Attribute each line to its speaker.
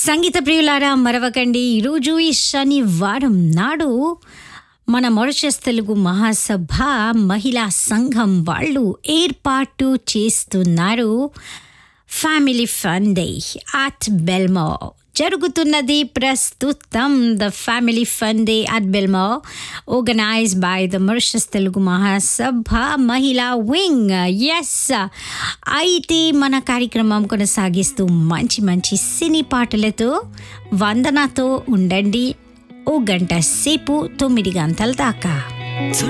Speaker 1: సంగీత ప్రియులారా మరవకండి ఈరోజు ఈ శనివారం నాడు మన మొరషస్ తెలుగు మహాసభ మహిళా సంఘం వాళ్ళు ఏర్పాటు చేస్తున్నారు family fun day at Belle Mare జరుగుతున్నది ప్రస్తుతం the family fun day at Belle Mare organise by the Mauritius Telugu Mahasabha Mahila wing yes అయితే మన కార్యక్రమం కొనసాగిస్తూ మంచి మంచి సినీ పాటలతో వందనతో ఉండండి ఓ గంట సేపు తొమ్మిది గంటల దాకా